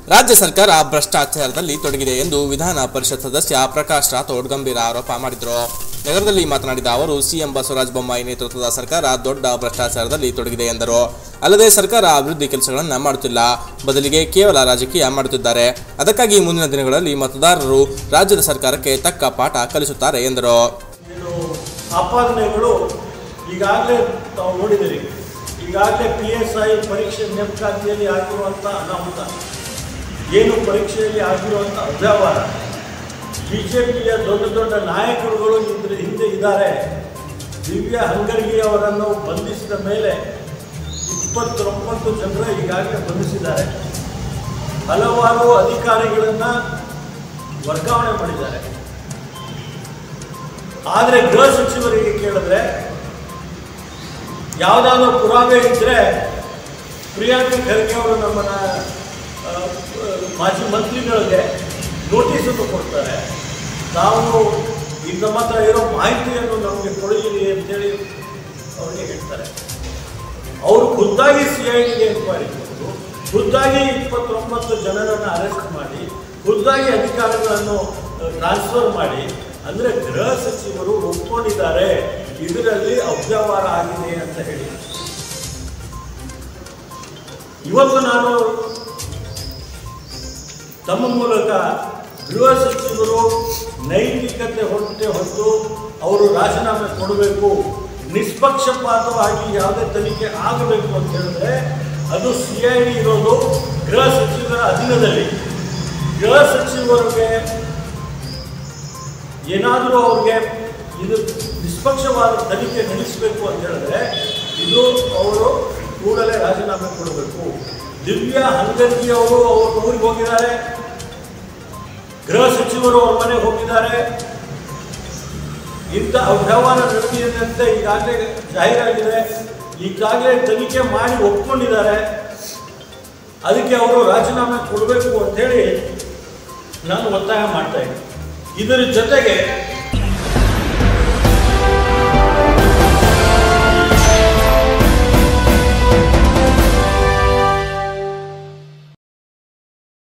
ರಾಜ್ಯ ಸರ್ಕಾರ ಭ್ರಷ್ಟಾಚಾರದಲ್ಲಿ ತೊಡಗಿದೆ ಎಂದು ವಿಧಾನ ಪರಿಷತ್ ಸದಸ್ಯ ಪ್ರಕಾಶ್ ರಾಥೋಡ್ ಗಂಭೀರ ಆರೋಪ ಮಾಡಿದರು ನಗರದಲ್ಲಿ ಮಾತನಾಡಿದ ಅವರು ಸಿಎಂ ಬಸವರಾಜ ಬೊಮ್ಮಾಯಿ ನೇತೃತ್ವದ ಸರ್ಕಾರ ದೊಡ್ಡ ಭ್ರಷ್ಟಾಚಾರದಲ್ಲಿ ತೊಡಗಿದೆ ಎಂದರು ಅಲ್ಲದೆ ಸರ್ಕಾರ ಅಭಿವೃದ್ಧಿ ಕೆಲಸಗಳನ್ನು ಮಾಡುತ್ತಿಲ್ಲ ಬದಲಿಗೆ ಕೇವಲ ರಾಜಕೀಯ ಮಾಡುತ್ತಿದ್ದಾರೆ ಅದಕ್ಕಾಗಿ ಮುಂದಿನ ದಿನಗಳಲ್ಲಿ ಮತದಾರರು ರಾಜ್ಯದ ಸರ್ಕಾರಕ್ಕೆ ತಕ್ಕ ಪಾಠ ಕಲಿಸುತ್ತಾರೆ ಎಂದರು ಏನು ಆಪಾದನೆಗಳು ಈಗಾಗಲೇ ತಾವು ನೋಡಿದಿರಿ ಈಗಾಗಲೇ ಪಿ ಎಸ್ ಐ ಪರೀಕ್ಷೆ ನೇಮಕಾತಿಯಲ್ಲಿ ಆಗಿರುವಂಥ ಅನಾಹುತ ಏನು ಪರೀಕ್ಷೆಯಲ್ಲಿ ಆಗಿರುವಂಥ ಅವ್ಯವಹಾರ ಬಿ ಜೆ ಪಿಯ ದೊಡ್ಡ ದೊಡ್ಡ ನಾಯಕರುಗಳು ಇದ್ರ ಹಿಂದೆ ಇದ್ದಾರೆ ದಿವ್ಯ ಹಂಗರ್ಗಿ ಅವರನ್ನು ಬಂಧಿಸಿದ ಮೇಲೆ ಇಪ್ಪತ್ತೊಂಬತ್ತು ಜನರ ಈಗಾಗಲೇ ಬಂಧಿಸಿದ್ದಾರೆ ಹಲವಾರು ಅಧಿಕಾರಿಗಳನ್ನು ವರ್ಗಾವಣೆ ಮಾಡಿದ್ದಾರೆ ಆದರೆ ಗೃಹ ಸಚಿವರಿಗೆ ಕೇಳಿದ್ರೆ ಯಾವುದಾದ್ರೂ ಪುರಾವೆ ಇದ್ದರೆ ಪ್ರಿಯಾಂಕ ಖರ್ಗೆ ಅವರು ನಮ್ಮನ್ನ ಆ, ಮಾಜಿ ಮಂತ್ರಿಗಳಿಗೆ ನೋಟಿಸನ್ನು ಕೊಡ್ತಾರೆ ನಾವು ಈಗ ನಮ್ಮ ಹತ್ರ ಇರೋ ಮಾಹಿತಿಯನ್ನು ನಮಗೆ ಕೊಡಿರಿ ಅಂತೇಳಿ ಅವರಿಗೆ ಹೇಳ್ತಾರೆ ಅವರು ಖುದ್ದಾಗಿ ಸಿ ಐ ಡಿಗೆ ಎನ್ಕ್ವೈರಿ ಕೊಟ್ಟು ಖುದ್ದಾಗಿ ಇಪ್ಪತ್ತೊಂಬತ್ತು ಜನರನ್ನು ಅರೆಸ್ಟ್ ಮಾಡಿ ಖುದ್ದಾಗಿ ಅಧಿಕಾರಿಗಳನ್ನು ಟ್ರಾನ್ಸ್ಫರ್ ಮಾಡಿ ಅಂದರೆ ಗೃಹ ಸಚಿವರು ಒಪ್ಕೊಂಡಿದ್ದಾರೆ ಇದರಲ್ಲಿ ಅವ್ಯವಹಾರ ಆಗಿದೆ ಅಂತ ಹೇಳಿ ಇವತ್ತು ನಾನು ತಮ್ಮ ಮೂಲಕ ಗೃಹ ಸಚಿವರು ನೈತಿಕತೆ ಹೊರಟೆ ಹೊತ್ತು ಅವರು ರಾಜೀನಾಮೆ ಕೊಡಬೇಕು ನಿಷ್ಪಕ್ಷಪಾತವಾಗಿ ಯಾವುದೇ ತನಿಖೆ ಆಗಬೇಕು ಅಂತ ಹೇಳಿದ್ರೆ ಅದು ಸಿ ಐ ಡಿ ಇರೋದು ಗೃಹ ಸಚಿವರ ಅಧೀನದಲ್ಲಿ ಗೃಹ ಸಚಿವರಿಗೆ ಏನಾದರೂ ಅವ್ರಿಗೆ ಇದು ನಿಷ್ಪಕ್ಷವಾದ ತನಿಖೆ ನಡೆಸಬೇಕು ಅಂತ ಹೇಳಿದ್ರೆ ಇದು ಅವರು ಕೂಡಲೇ ರಾಜೀನಾಮೆ ಕೊಡಬೇಕು ದಿವ್ಯಾ ಹಂಗರ್ಗಿ ಅವರು ಅವ್ರ ಊರಿಗೆ ಹೋಗಿದ್ದಾರೆ ಗೃಹ ಸಚಿವರು ಅವ್ರ ಮನೆಗೆ ಹೋಗಿದ್ದಾರೆ ಇಂಥ ಅವ್ಯವಹಾರ ನಡೆದಿದೆ ಅಂತ ಈಗಾಗಲೇ ಜಾಹೀರಾಗಿದೆ ಈಗಾಗಲೇ ತನಿಖೆ ಮಾಡಿ ಒಪ್ಕೊಂಡಿದ್ದಾರೆ ಅದಕ್ಕೆ ಅವರು ರಾಜೀನಾಮೆ ಕೊಡಬೇಕು ಅಂತೇಳಿ ನಾನು ಒತ್ತಾಯ ಮಾಡ್ತಾ ಇದ್ದೀನಿ ಇದರ ಜೊತೆಗೆ